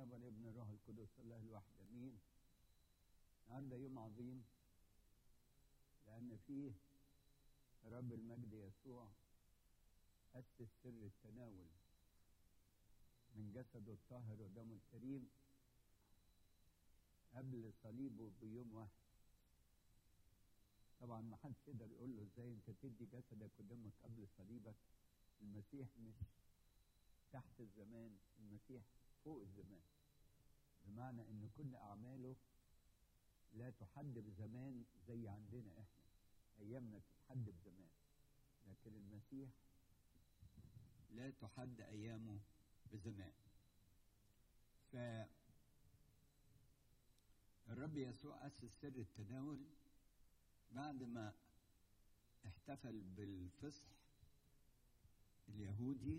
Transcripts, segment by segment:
الاب والابن الروح القدس الله الواحد امين النهارده يوم عظيم لان فيه رب المجد يسوع اسس سر التناول من جسده الطاهر ودمه الكريم قبل صليبه بيوم واحد طبعا ما حدش يقدر يقول له ازاي انت تدي جسدك ودمك قبل صليبك المسيح مش تحت الزمان المسيح فوق الزمان بمعنى ان كل اعماله لا تحد بزمان زي عندنا احنا ايامنا تتحد بزمان لكن المسيح لا تحد ايامه بزمان ف الرب يسوع اسس سر التناول بعد ما احتفل بالفصح اليهودي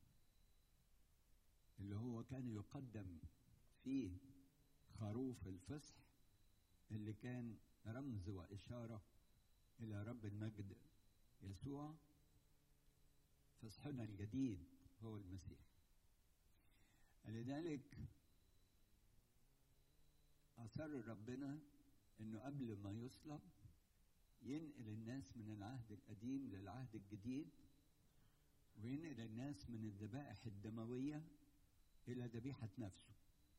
اللي هو كان يقدم فيه خروف الفصح اللي كان رمز وإشارة إلى رب المجد يسوع فصحنا الجديد هو المسيح لذلك أصر ربنا إنه قبل ما يصلب ينقل الناس من العهد القديم للعهد الجديد وينقل الناس من الذبائح الدموية إلى ذبيحة نفسه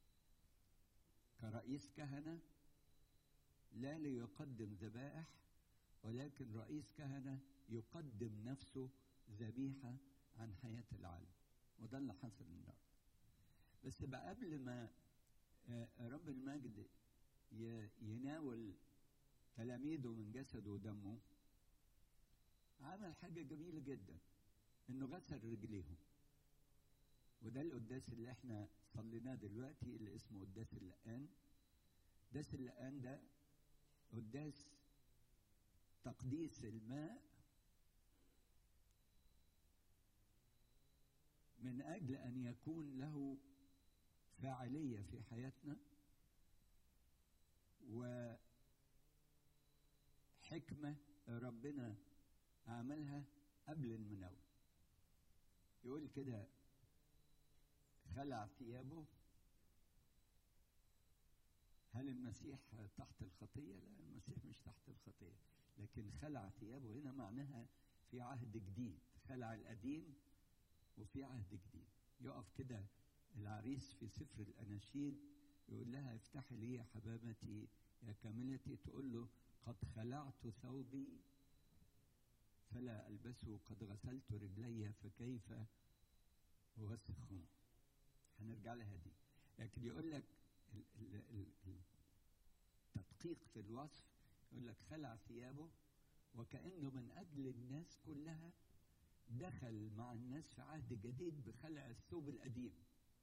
كرئيس كهنة لا ليقدم ذبائح ولكن رئيس كهنة يقدم نفسه ذبيحة عن حياة العالم وده اللي حصل النهارده بس بقى قبل ما رب المجد يناول تلاميذه من جسده ودمه عمل حاجة جميلة جدا انه غسل رجليهم وده القداس اللي احنا صليناه دلوقتي اللي اسمه قداس اللقان قداس اللقان ده قداس تقديس الماء من اجل ان يكون له فاعليه في حياتنا وحكمه ربنا عملها قبل المناول يقول كده خلع ثيابه هل المسيح تحت الخطيه لا المسيح مش تحت الخطيه لكن خلع ثيابه هنا معناها في عهد جديد خلع القديم وفي عهد جديد يقف كده العريس في سفر الاناشيد يقول لها افتحي لي يا حبابتي يا كاملتي تقول له قد خلعت ثوبي فلا البسه قد غسلت رجلي فكيف اوسخهم هنرجع لها دي لكن يقول لك التدقيق في الوصف يقول لك خلع ثيابه وكأنه من أجل الناس كلها دخل مع الناس في عهد جديد بخلع الثوب القديم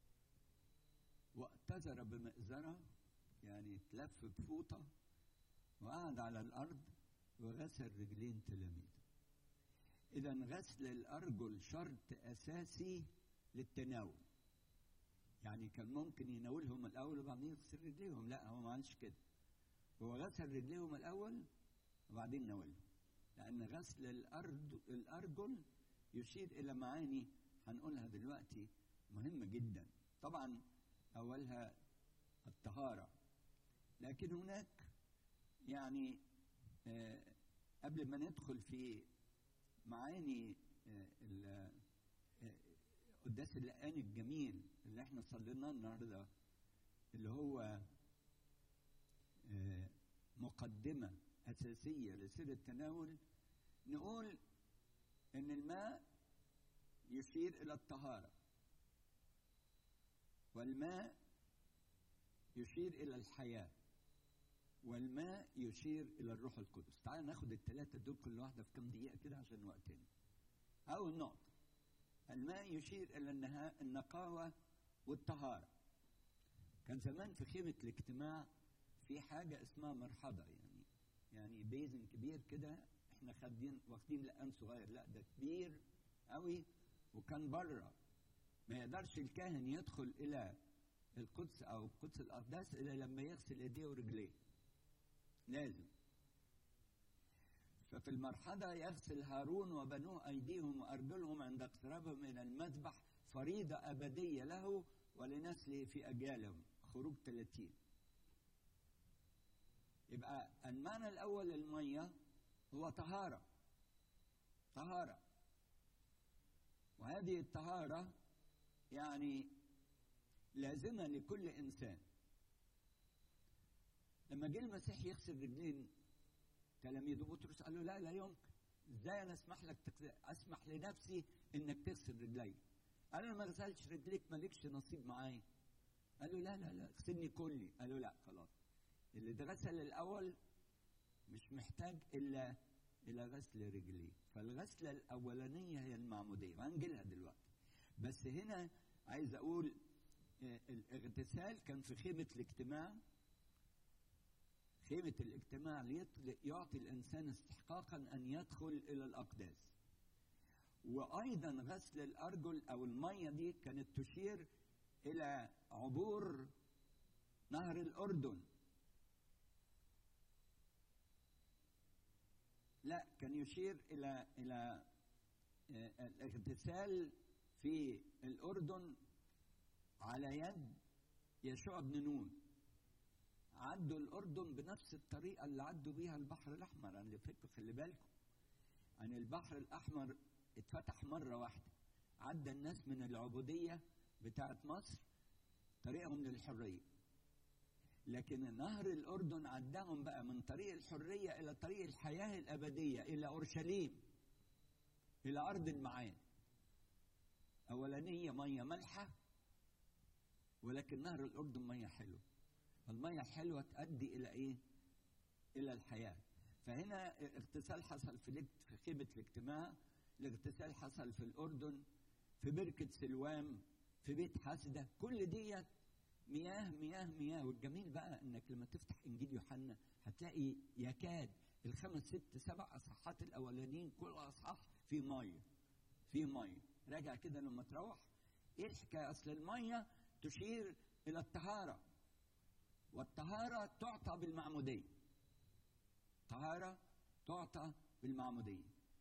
واعتذر بمئزرة يعني تلف بفوطة وقعد على الأرض وغسل رجلين تلاميذه إذا غسل الأرجل شرط أساسي للتناول يعني كان ممكن يناولهم الأول وبعدين يغسل رجليهم لا هو ما عملش كده هو غسل رجليهم الأول وبعدين ناولهم لأن غسل الأرض الأرجل يشير إلى معاني هنقولها دلوقتي مهمة جدا طبعا أولها الطهارة لكن هناك يعني آه قبل ما ندخل في معاني آه قداس اللقان الجميل اللي احنا صليناه النهارده اللي هو آه مقدمة أساسية لسر التناول نقول إن الماء يشير إلى الطهارة والماء يشير إلى الحياة والماء يشير إلى الروح القدس تعال ناخد الثلاثة دول كل واحدة في كام دقيقة كده عشان وقتنا أول نقطة الماء يشير إلى النقاوة والطهارة كان زمان في خيمة الاجتماع في حاجة اسمها مرحبا يعني يعني بيزن كبير كده احنا خادين واخدين لقان صغير لا ده كبير قوي وكان بره ما يقدرش الكاهن يدخل الى القدس او قدس الاقداس الا لما يغسل ايديه ورجليه لازم ففي المرحلة يغسل هارون وبنوه أيديهم وأرجلهم عند اقترابهم من المذبح فريضة أبدية له ولنسله في أجيالهم خروج 30 يبقى المعنى الأول للمية هو طهارة طهارة وهذه الطهارة يعني لازمة لكل إنسان لما جه المسيح يغسل رجلين تلاميذه بطرس قال له لا لا يمكن ازاي انا اسمح لك تغسل اسمح لنفسي انك تغسل رجلي قال له ما غسلش رجليك مالكش نصيب معايا قال له لا لا لا اغسلني كلي قال له لا خلاص اللي اتغسل الاول مش محتاج الا الى غسل رجليه فالغسله الاولانيه هي المعموديه وهنجيلها دلوقتي بس هنا عايز اقول الاغتسال كان في خيمه الاجتماع خيمة الاجتماع يعطي الإنسان استحقاقا أن يدخل إلى الأقداس وأيضا غسل الأرجل أو المية دي كانت تشير إلى عبور نهر الأردن لا كان يشير إلى إلى الاغتسال في الأردن على يد يشوع بن نون عدوا الأردن بنفس الطريقة اللي عدوا بيها البحر الأحمر أنا اللي فكروا خلي بالكم عن البحر الأحمر اتفتح مرة واحدة عدى الناس من العبودية بتاعت مصر طريقهم للحرية لكن نهر الأردن عداهم بقى من طريق الحرية إلى طريق الحياة الأبدية إلى أورشليم إلى أرض المعاد أولانية مية مالحة ولكن نهر الأردن مية حلوة فالمية الحلوة تؤدي إلى إيه؟ إلى الحياة فهنا اغتسال حصل في في خيمة الاجتماع الاغتسال حصل في الأردن في بركة سلوام في بيت حسدة كل ديت مياه مياه مياه والجميل بقى انك لما تفتح انجيل يوحنا هتلاقي يكاد الخمس ست سبع اصحاحات الاولانيين كل اصحاح في ميه في ميه راجع كده لما تروح ايه الحكايه اصل الميه تشير الى الطهاره والطهاره تعطى بالمعموديه طهاره تعطى بالمعموديه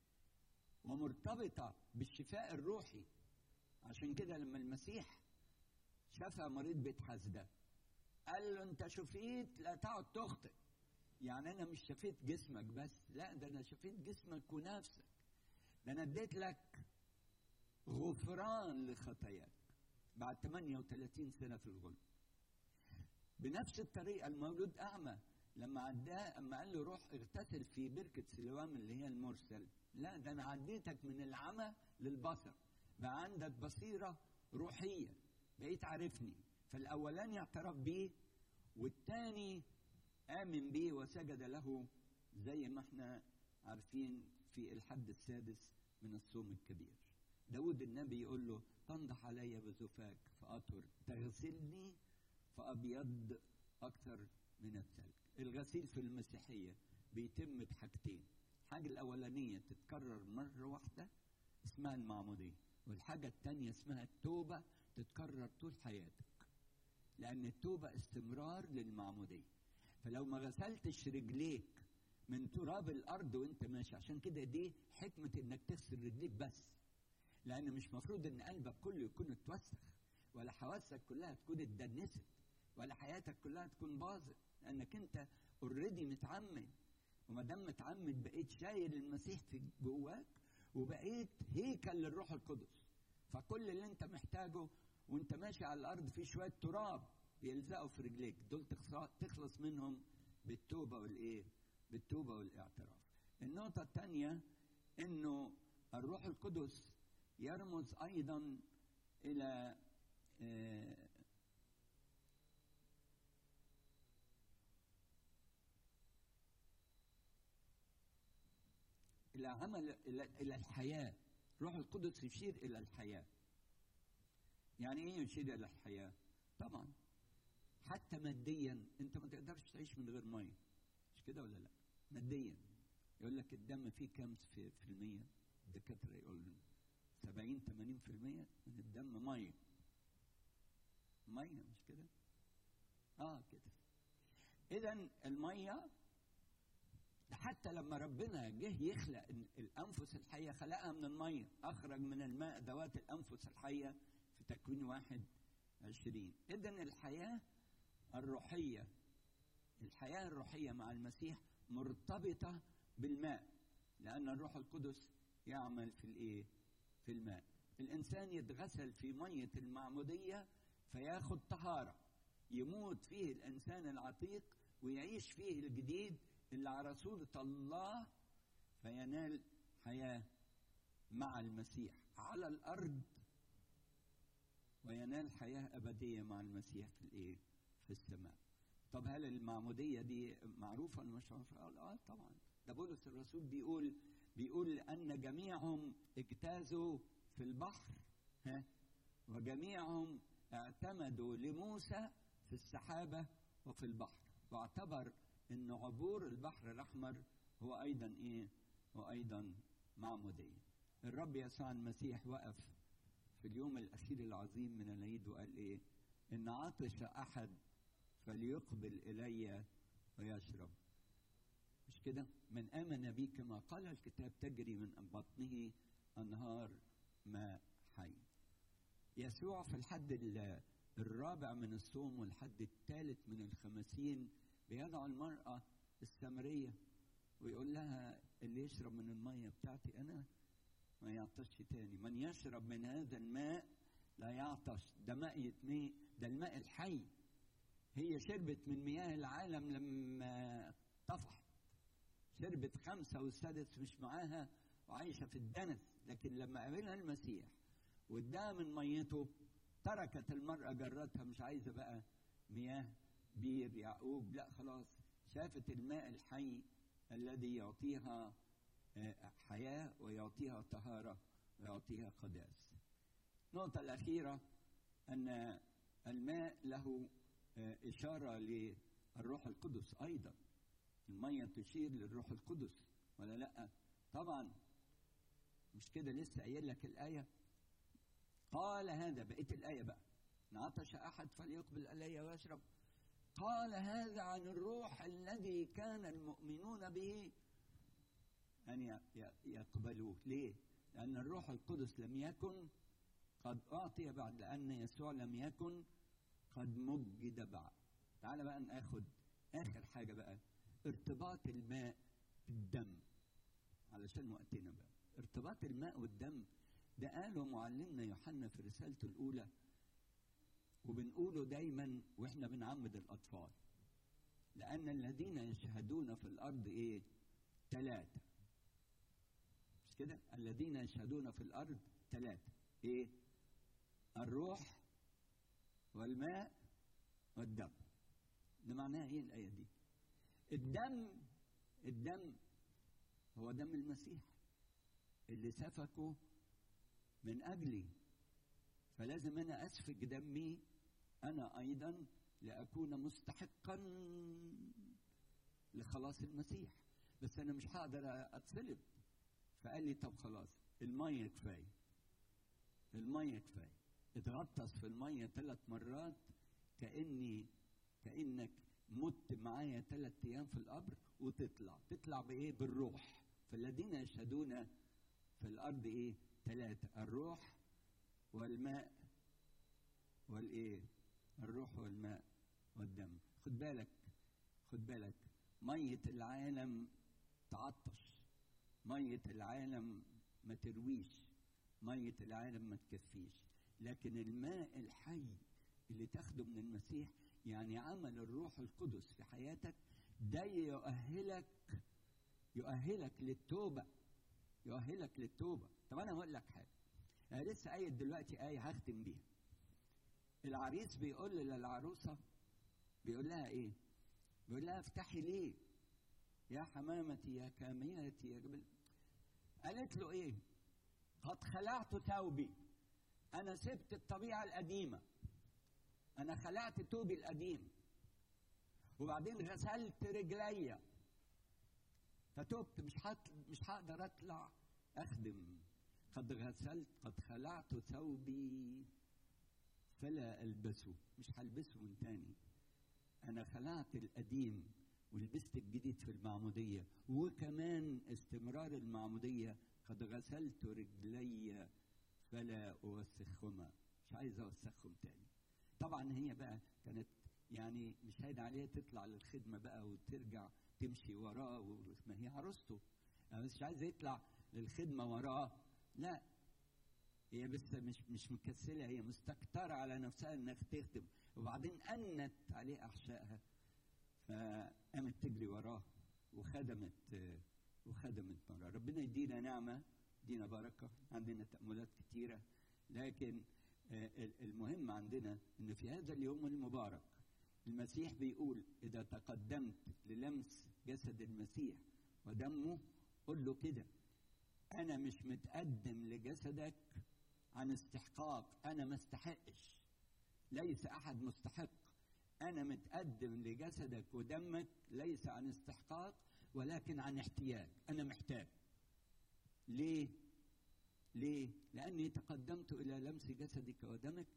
ومرتبطه بالشفاء الروحي عشان كده لما المسيح شفى مريض بيت حسده قال له انت شفيت لا تقعد تخطئ يعني انا مش شفيت جسمك بس لا ده انا شفيت جسمك ونفسك ده انا اديت لك غفران لخطاياك بعد 38 سنه في الغلب بنفس الطريقه المولود اعمى لما عداه اما قال له روح اغتسل في بركه سلوام اللي هي المرسل لا ده انا عديتك من العمى للبصر بقى عندك بصيره روحيه بقيت عارفني فالاولاني اعترف بيه والتاني امن بيه وسجد له زي ما احنا عارفين في الحد السادس من الصوم الكبير داود النبي يقول له تنضح علي بزفاك فاطهر تغسلني فابيض اكثر من الثلج الغسيل في المسيحيه بيتم بحاجتين الحاجه الاولانيه تتكرر مره واحده اسمها المعموديه والحاجه الثانيه اسمها التوبه تتكرر طول حياتك لأن التوبة استمرار للمعمودية فلو ما غسلتش رجليك من تراب الأرض وأنت ماشي عشان كده دي حكمة إنك تغسل رجليك بس لأن مش مفروض إن قلبك كله يكون اتوسخ ولا حواسك كلها تكون اتدنست ولا حياتك كلها تكون باظت لأنك أنت اوريدي متعمد وما دام متعمد بقيت شايل المسيح في جواك وبقيت هيكل للروح القدس فكل اللي انت محتاجه وانت ماشي على الارض في شويه تراب بيلزقوا في رجليك دول تخلص منهم بالتوبه والايه بالتوبه والاعتراف النقطه الثانيه انه الروح القدس يرمز ايضا الى آه الى عمل الى, إلى الحياه روح القدس يشير الى الحياه يعني ايه يشير الى الحياه طبعا حتى ماديا انت ما تقدرش تعيش من غير ميه مش كده ولا لا ماديا يقول لك الدم فيه كام في, في المية الدكاترة يقول 70 80% من الدم ميه ميه مش كده اه كده اذا الميه حتى لما ربنا جه يخلق الانفس الحيه خلقها من الميه اخرج من الماء ذوات الانفس الحيه في تكوين واحد عشرين إذن الحياة الروحية الحياة الروحية مع المسيح مرتبطة بالماء لأن الروح القدس يعمل في الإيه؟ في الماء الإنسان يتغسل في مية المعمودية فياخد طهارة يموت فيه الإنسان العتيق ويعيش فيه الجديد اللي على صورة الله فينال حياة مع المسيح على الأرض وينال حياة أبدية مع المسيح في الإيه؟ في السماء. طب هل المعمودية دي معروفة ولا مش معروفة؟ آه طبعا. ده بولس الرسول بيقول بيقول أن جميعهم اجتازوا في البحر ها وجميعهم اعتمدوا لموسى في السحابة وفي البحر واعتبر أن عبور البحر الأحمر هو أيضا إيه؟ هو أيضا معمودية. الرب يسوع المسيح وقف في اليوم الأخير العظيم من العيد وقال إيه؟ إن عطش أحد فليقبل إلي ويشرب. مش كده؟ من آمن بي كما قال الكتاب تجري من بطنه أنهار ماء حي. يسوع في الحد الرابع من الصوم والحد الثالث من الخمسين بيدعو المرأة السامرية ويقول لها اللي يشرب من المية بتاعتي أنا ما يعطش تاني من يشرب من هذا الماء لا يعطش ده ماء يتمي ده الماء الحي هي شربت من مياه العالم لما طفحت شربت خمسة والسادس مش معاها وعايشة في الدنس لكن لما قابلها المسيح واداها من ميته تركت المرأة جرتها مش عايزة بقى مياه بير يعقوب لا خلاص شافت الماء الحي الذي يعطيها حياة ويعطيها طهارة ويعطيها قداس النقطة الأخيرة أن الماء له إشارة للروح القدس أيضا المية تشير للروح القدس ولا لأ طبعا مش كده لسه قايل لك الآية قال هذا بقيت الآية بقى إن عطش أحد فليقبل إلي ويشرب قال هذا عن الروح الذي كان المؤمنون به أن يقبلوه ليه؟ لأن الروح القدس لم يكن قد أعطي بعد لأن يسوع لم يكن قد مجد بعد تعال بقى ناخد آخر حاجة بقى ارتباط الماء بالدم علشان وقتنا بقى ارتباط الماء والدم ده قاله معلمنا يوحنا في رسالته الأولى وبنقوله دايما واحنا بنعمد الأطفال لأن الذين يشهدون في الأرض إيه؟ ثلاثة مش كده؟ الذين يشهدون في الأرض ثلاثة إيه؟ الروح والماء والدم ده معناها إيه الآية دي؟ الدم الدم هو دم المسيح اللي سفكه من أجلي فلازم أنا أسفك دمي أنا أيضا لأكون مستحقا لخلاص المسيح بس أنا مش هقدر أتصلب فقال لي طب خلاص المية كفاية المية كفاية اتغطس في المية ثلاث مرات كأني كأنك مت معايا ثلاث أيام في القبر وتطلع تطلع بإيه بالروح فالذين يشهدون في الأرض إيه ثلاثة الروح والماء والإيه الروح والماء والدم خد بالك خد بالك مية العالم تعطش مية العالم ما ترويش مية العالم ما تكفيش لكن الماء الحي اللي تاخده من المسيح يعني عمل الروح القدس في حياتك ده يؤهلك يؤهلك للتوبة يؤهلك للتوبة طب أنا هقول لك حاجة أنا لسه قايل دلوقتي آية هختم بيها العريس بيقول للعروسة بيقول لها إيه؟ بيقول لها افتحي ليه؟ يا حمامتي يا كاميتي يا جبل قالت له إيه؟ قد خلعت ثوبي أنا سبت الطبيعة القديمة أنا خلعت توبي القديم وبعدين غسلت رجليا فتوبت مش حط مش هقدر اطلع اخدم قد غسلت قد خلعت ثوبي فلا البسه مش هلبسه من تاني انا خلعت القديم ولبست الجديد في المعمودية وكمان استمرار المعمودية قد غسلت رجلي فلا أوسخهما مش عايز أوسخهم تاني طبعا هي بقى كانت يعني مش هين عليها تطلع للخدمه بقى وترجع تمشي وراه و- ما هي عروسته أنا مش عايز يطلع للخدمه وراه لا هي بس مش مش مكسله هي مستكتره على نفسها انها تخدم وبعدين انت عليه احشائها فقامت تجري وراه وخدمت آه، وخدمت مرة ربنا يدينا نعمة يدينا بركة عندنا تأملات كتيرة لكن آه، ال- المهم عندنا أن في هذا اليوم المبارك المسيح بيقول إذا تقدمت للمس جسد المسيح ودمه قل له كده أنا مش متقدم لجسدك عن استحقاق أنا ما استحقش ليس أحد مستحق أنا متقدم لجسدك ودمك ليس عن استحقاق ولكن عن احتياج أنا محتاج ليه؟ ليه؟ لأني تقدمت إلى لمس جسدك ودمك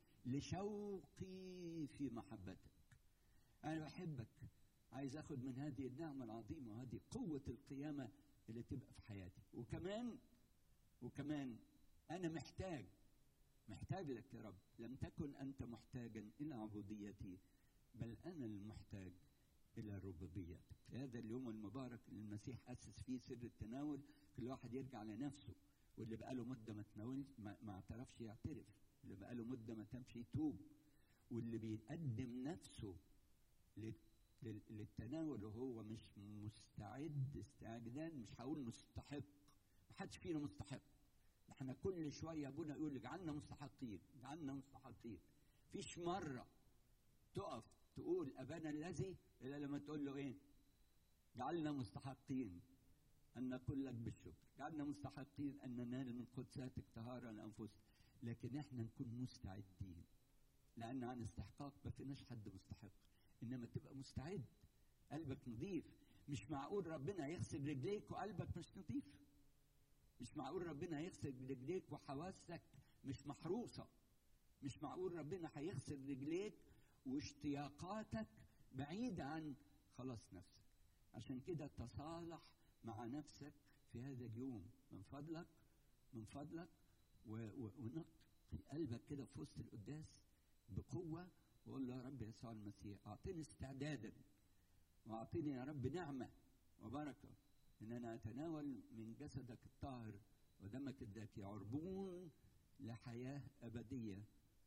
لشوقي في محبتك أنا بحبك عايز أخد من هذه النعمة العظيمة وهذه قوة القيامة اللي تبقى في حياتي وكمان وكمان أنا محتاج محتاج لك يا رب لم تكن أنت محتاجا إلى عبوديتي بل أنا المحتاج إلى ربوبيتك في هذا اليوم المبارك اللي المسيح أسس فيه سر التناول كل واحد يرجع لنفسه واللي بقاله مدة ما تناولش ما, ما اعترفش يعترف اللي بقاله مدة ما تمشي يتوب واللي بيقدم نفسه لل- لل- للتناول وهو مش مستعد استعداد مش هقول مستحق محدش فينا مستحق احنا كل شويه ابونا يقول اجعلنا مستحقين اجعلنا مستحقين فيش مره تقف تقول ابانا الذي الا لما تقول له ايه جعلنا مستحقين ان نقول لك بالشكر جعلنا مستحقين ان ننال من قدساتك طهاره لانفسنا لكن احنا نكون مستعدين لان عن استحقاق ما فيناش حد مستحق انما تبقى مستعد قلبك نظيف مش معقول ربنا يغسل رجليك وقلبك مش نظيف مش معقول ربنا هيغسل رجليك وحواسك مش محروسة مش معقول ربنا هيغسل رجليك واشتياقاتك بعيدة عن خلاص نفسك عشان كده تصالح مع نفسك في هذا اليوم من فضلك من فضلك و- و- ونقي قلبك كده في وسط القداس بقوة وقول له يا رب يسوع المسيح أعطيني استعدادا وأعطيني يا رب نعمة وبركة ان انا اتناول من جسدك الطاهر ودمك الذكي عربون لحياه ابديه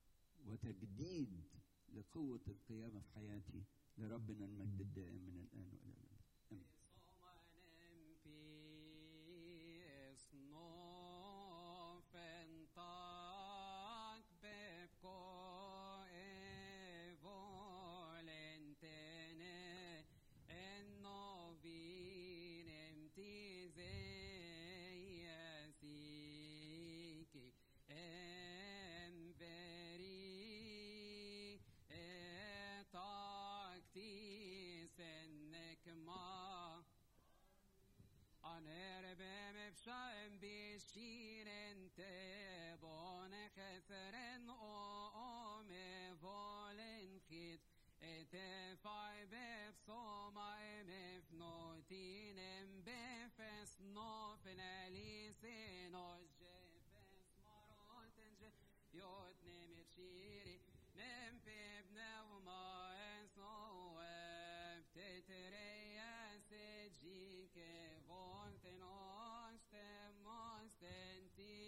وتجديد لقوه القيامه في حياتي لربنا المجد الدائم من الان والى الابد امين Sommaren finns nåfen tak bepko evolentene en novinem tizeiasiki en veri etaktis enekma أنربم بشايم بيشيرن تبون خسرن أوم فولن خيت اتفاي بفصوما مفنوتين بفس نوفن أليسين وجفس مراتن يوتني مبشيري نمبي بنوما اسوف تتريس جيك فولتن أستم أستنتي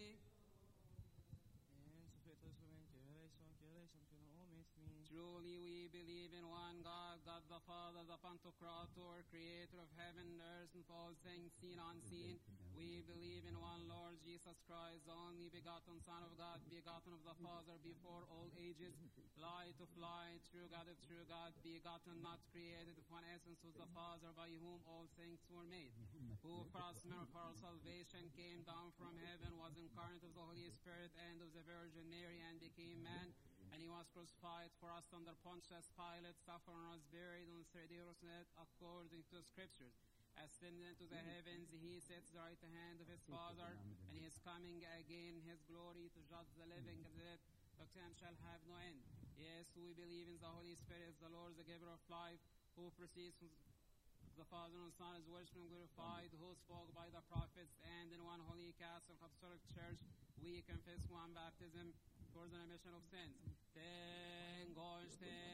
Truly we believe in one God, God the Father, the Pantocrator, creator of heaven and earth and all things seen and unseen. We believe in one Lord Jesus Christ, the only begotten Son of God, begotten of the Father before all ages, light of light, true God of true God, begotten, not created, of one essence with the Father, by whom all things were made. Who for us men for our salvation came down from heaven, was incarnate of the Holy Spirit and of the Virgin Mary, and became man. And he was crucified for us under Pontius Pilate, suffered and was buried on the third day rose again according to the scriptures. Ascended into the heavens, he sits at the right hand of his Father, and he is coming again in his glory to judge the living and the dead. The time shall have no end. Yes, we believe in the Holy Spirit, as the Lord, the giver of life, who proceeds from the Father and Son is worshipped and glorified, who spoke by the prophets, and in one holy Catholic Apostolic Church we confess one baptism. for the remission of sins. Ten gosh, ten